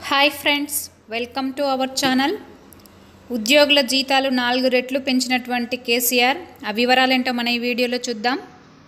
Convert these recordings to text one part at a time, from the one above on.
hi friends welcome to our channel ఉద్యోగుల జీతాలు నాలుగు రెట్లు పెంచినటువంటి కేసీఆర్ ఆ వివరాలేంటో మన ఈ వీడియోలో చూద్దాం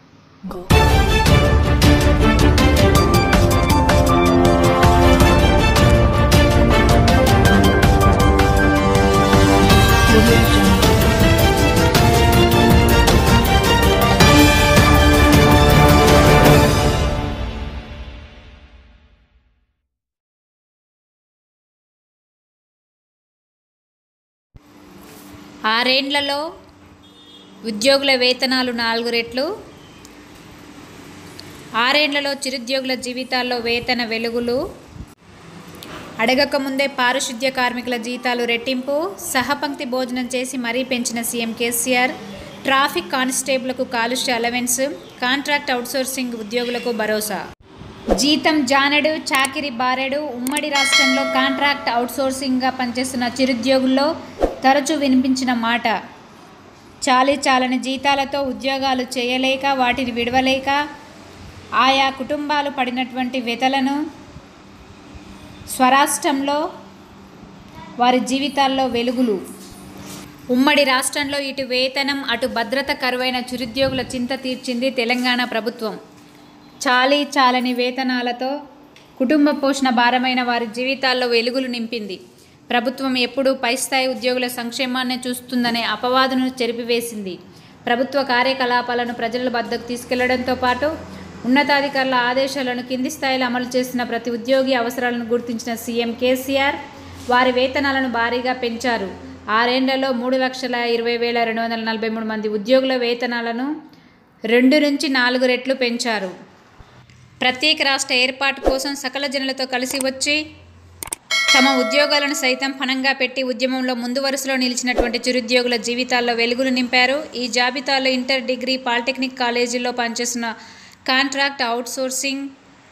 ఆరేండ్లలో ఉద్యోగుల వేతనాలు నాలుగు రెట్లు ఆరేండ్లలో చిరుద్యోగుల జీవితాల్లో వేతన వెలుగులు అడగక ముందే పారిశుద్ధ్య కార్మికుల జీతాలు రెట్టింపు సహపంక్తి భోజనం చేసి మరీ పెంచిన సీఎం కేసీఆర్ ట్రాఫిక్ కానిస్టేబుల్కు కాలుష్య అలవెన్స్ కాంట్రాక్ట్ అవుట్సోర్సింగ్ ఉద్యోగులకు భరోసా జీతం జానెడు చాకిరి బారెడు ఉమ్మడి రాష్ట్రంలో కాంట్రాక్ట్ అవుట్సోర్సింగ్గా పనిచేస్తున్న చిరుద్యోగుల్లో తరచూ వినిపించిన మాట చాలీ చాలని జీతాలతో ఉద్యోగాలు చేయలేక వాటిని విడవలేక ఆయా కుటుంబాలు పడినటువంటి వ్యతలను స్వరాష్ట్రంలో వారి జీవితాల్లో వెలుగులు ఉమ్మడి రాష్ట్రంలో ఇటు వేతనం అటు భద్రత కరువైన చిరుద్యోగుల చింత తీర్చింది తెలంగాణ ప్రభుత్వం చాలీ చాలని వేతనాలతో కుటుంబ పోషణ భారమైన వారి జీవితాల్లో వెలుగులు నింపింది ప్రభుత్వం ఎప్పుడూ పై స్థాయి ఉద్యోగుల సంక్షేమాన్ని చూస్తుందనే అపవాదును చెరిపివేసింది ప్రభుత్వ కార్యకలాపాలను ప్రజల వద్దకు తీసుకెళ్లడంతో పాటు ఉన్నతాధికారుల ఆదేశాలను కింది స్థాయిలో అమలు చేస్తున్న ప్రతి ఉద్యోగి అవసరాలను గుర్తించిన సీఎం కేసీఆర్ వారి వేతనాలను భారీగా పెంచారు ఆరేండ్లలో మూడు లక్షల ఇరవై వేల రెండు వందల నలభై మూడు మంది ఉద్యోగుల వేతనాలను రెండు నుంచి నాలుగు రెట్లు పెంచారు ప్రత్యేక రాష్ట్ర ఏర్పాటు కోసం సకల జనులతో కలిసి వచ్చి తమ ఉద్యోగాలను సైతం పణంగా పెట్టి ఉద్యమంలో ముందు వరుసలో నిలిచినటువంటి చిరుద్యోగుల జీవితాల్లో వెలుగులు నింపారు ఈ జాబితాలో ఇంటర్ డిగ్రీ పాలిటెక్నిక్ కాలేజీల్లో పనిచేస్తున్న కాంట్రాక్ట్ అవుట్సోర్సింగ్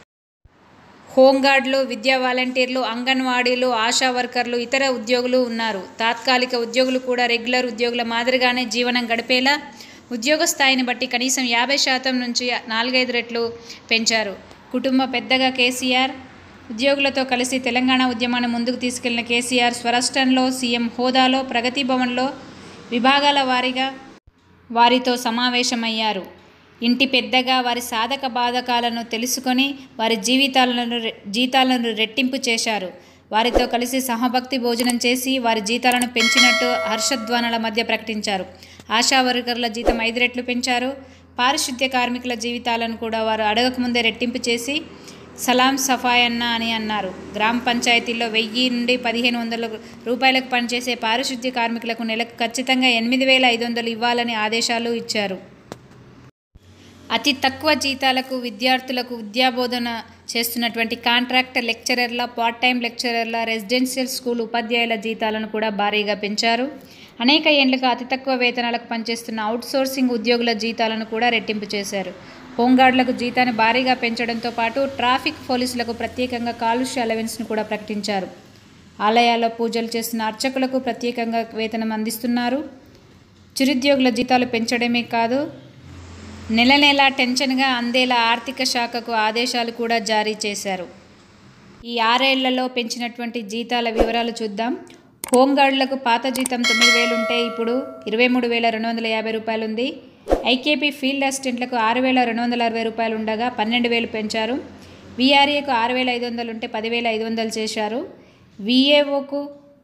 హోంగార్డులు విద్యా వాలంటీర్లు అంగన్వాడీలు ఆశా వర్కర్లు ఇతర ఉద్యోగులు ఉన్నారు తాత్కాలిక ఉద్యోగులు కూడా రెగ్యులర్ ఉద్యోగుల మాదిరిగానే జీవనం గడిపేలా ఉద్యోగ స్థాయిని బట్టి కనీసం యాభై శాతం నుంచి నాలుగైదు రెట్లు పెంచారు కుటుంబ పెద్దగా కేసీఆర్ ఉద్యోగులతో కలిసి తెలంగాణ ఉద్యమాన్ని ముందుకు తీసుకెళ్లిన కేసీఆర్ స్వరాష్ట్రంలో సీఎం హోదాలో ప్రగతి భవన్లో విభాగాల వారీగా వారితో సమావేశమయ్యారు ఇంటి పెద్దగా వారి సాధక బాధకాలను తెలుసుకొని వారి జీవితాలను రె- జీతాలను రెట్టింపు చేశారు వారితో కలిసి సహభక్తి భోజనం చేసి వారి జీతాలను పెంచినట్టు హర్షధ్వానాల మధ్య ప్రకటించారు ఆశా వర్కర్ల జీతం ఐదు రెట్లు పెంచారు పారిశుద్ధ్య కార్మికుల జీవితాలను కూడా వారు అడగకముందే రెట్టింపు చేసి సలాం సఫాయన్న అని అన్నారు గ్రామ పంచాయతీల్లో వెయ్యి నుండి పదిహేను వందల రూపాయలకు పనిచేసే పారిశుద్ధ్య కార్మికులకు నెలకు ఖచ్చితంగా ఎనిమిది వేల ఐదు వందలు ఇవ్వాలని ఆదేశాలు ఇచ్చారు అతి తక్కువ జీతాలకు విద్యార్థులకు విద్యాబోధన చేస్తున్నటువంటి కాంట్రాక్ట్ లెక్చరర్ల పార్ట్ టైం లెక్చరర్ల రెసిడెన్షియల్ స్కూల్ ఉపాధ్యాయుల జీతాలను కూడా భారీగా పెంచారు అనేక ఏండ్లుగా అతి తక్కువ వేతనాలకు పనిచేస్తున్న అవుట్సోర్సింగ్ ఉద్యోగుల జీతాలను కూడా రెట్టింపు చేశారు హోంగార్డులకు జీతాన్ని భారీగా పెంచడంతో పాటు ట్రాఫిక్ పోలీసులకు ప్రత్యేకంగా కాలుష్య అలవెన్స్ను కూడా ప్రకటించారు ఆలయాల్లో పూజలు చేస్తున్న అర్చకులకు ప్రత్యేకంగా వేతనం అందిస్తున్నారు చిరుద్యోగుల జీతాలు పెంచడమే కాదు నెల నెల టెన్షన్గా అందేలా ఆర్థిక శాఖకు ఆదేశాలు కూడా జారీ చేశారు ఈ ఆరేళ్లలో పెంచినటువంటి జీతాల వివరాలు చూద్దాం హోంగార్డులకు పాత జీతం తొమ్మిది వేలు ఉంటే ఇప్పుడు ఇరవై మూడు వేల రెండు వందల యాభై రూపాయలు ఉంది ఐకేపీ ఫీల్డ్ అసిస్టెంట్లకు ఆరు వేల రెండు వందల అరవై రూపాయలు ఉండగా పన్నెండు వేలు పెంచారు వీఆర్ఏకు ఆరు వేల ఐదు వందలు ఉంటే పదివేల ఐదు వందలు చేశారు విఏఓకు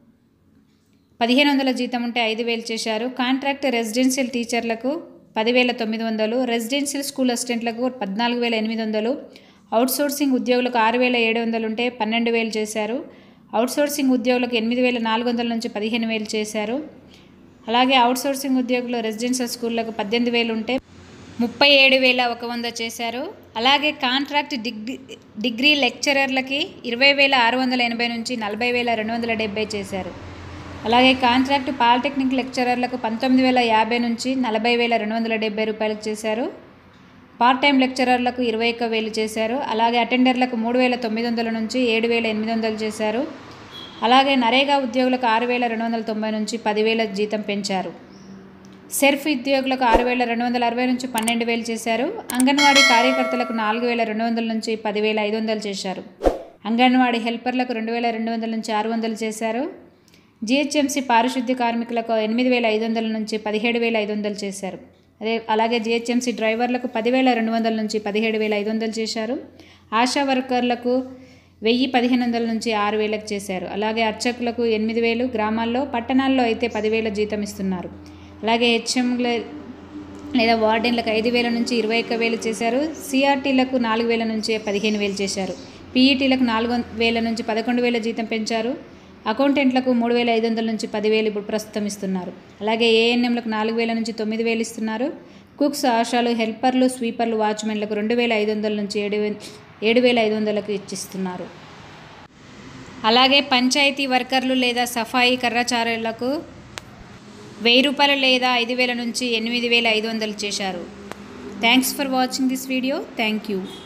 పదిహేను వందల జీతం ఉంటే ఐదు వేలు చేశారు కాంట్రాక్ట్ రెసిడెన్షియల్ టీచర్లకు పదివేల తొమ్మిది వందలు రెసిడెన్షియల్ స్కూల్ అసిస్టెంట్లకు పద్నాలుగు వేల ఎనిమిది వందలు అవుట్సోర్సింగ్ ఉద్యోగులకు ఆరు వేల ఏడు వందలు ఉంటే పన్నెండు వేలు చేశారు అవుట్సోర్సింగ్ ఉద్యోగులకు ఎనిమిది వేల నాలుగు వందల నుంచి పదిహేను వేలు చేశారు అలాగే అవుట్సోర్సింగ్ ఉద్యోగులు రెసిడెన్షియల్ స్కూళ్ళకు పద్దెనిమిది వేలు ఉంటే ముప్పై ఏడు వేల ఒక వంద చేశారు అలాగే కాంట్రాక్ట్ డిగ్రీ డిగ్రీ లెక్చరర్లకి ఇరవై వేల ఆరు వందల ఎనభై నుంచి నలభై వేల రెండు వందల డెబ్బై చేశారు అలాగే కాంట్రాక్ట్ పాలిటెక్నిక్ లెక్చరర్లకు పంతొమ్మిది వేల యాభై నుంచి నలభై వేల రెండు వందల డెబ్బై రూపాయలకు చేశారు పార్ట్ టైం లెక్చరర్లకు ఇరవై ఒక్క వేలు చేశారు అలాగే అటెండర్లకు మూడు వేల తొమ్మిది వందల నుంచి ఏడు వేల ఎనిమిది వందలు చేశారు అలాగే నరేగా ఉద్యోగులకు ఆరు వేల రెండు వందల తొంభై నుంచి పదివేల జీతం పెంచారు సెర్ఫ్ ఉద్యోగులకు ఆరు వేల రెండు వందల అరవై నుంచి పన్నెండు వేలు చేశారు అంగన్వాడీ కార్యకర్తలకు నాలుగు వేల రెండు వందల నుంచి పదివేల ఐదు వందలు చేశారు అంగన్వాడీ హెల్పర్లకు రెండు వేల రెండు వందల నుంచి ఆరు వందలు చేశారు జిహెచ్ఎంసీ పారిశుద్ధ్య కార్మికులకు ఎనిమిది వేల ఐదు వందల నుంచి పదిహేడు వేల ఐదు వందలు చేశారు అదే అలాగే జిహెచ్ఎంసీ డ్రైవర్లకు పదివేల రెండు వందల నుంచి పదిహేడు వేల ఐదు వందలు చేశారు ఆశా వర్కర్లకు వెయ్యి పదిహేను వందల నుంచి ఆరు వేలకు చేశారు అలాగే అర్చకులకు ఎనిమిది వేలు గ్రామాల్లో పట్టణాల్లో అయితే పదివేల జీతం ఇస్తున్నారు అలాగే హెచ్ఎంల లేదా వార్డెన్లకు ఐదు వేల నుంచి ఇరవై ఒక్క వేలు చేశారు సిఆర్టీలకు నాలుగు వేల నుంచి పదిహేను వేలు చేశారు పీఈటీలకు నాలుగు వం- వేల నుంచి పదకొండు వేల జీతం పెంచారు అకౌంటెంట్లకు మూడు వేల ఐదు వందల నుంచి పదివేలు ఇప్పుడు ప్రస్తుతం ఇస్తున్నారు అలాగే ఏఎన్ఎంలకు నాలుగు వేల నుంచి తొమ్మిది వేలు ఇస్తున్నారు కుక్స్ ఆశాలు హెల్పర్లు స్వీపర్లు వాచ్మెన్లకు రెండు వేల ఐదు వందల నుంచి ఏడు వే ఏడు వేల ఐదు వందలకు ఇచ్చిస్తున్నారు అలాగే పంచాయతీ వర్కర్లు లేదా సఫాయి కర్రచారులకు వెయ్యి రూపాయలు లేదా ఐదు వేల నుంచి ఎనిమిది వేల ఐదు వందలు చేశారు thanks for watching this video thank you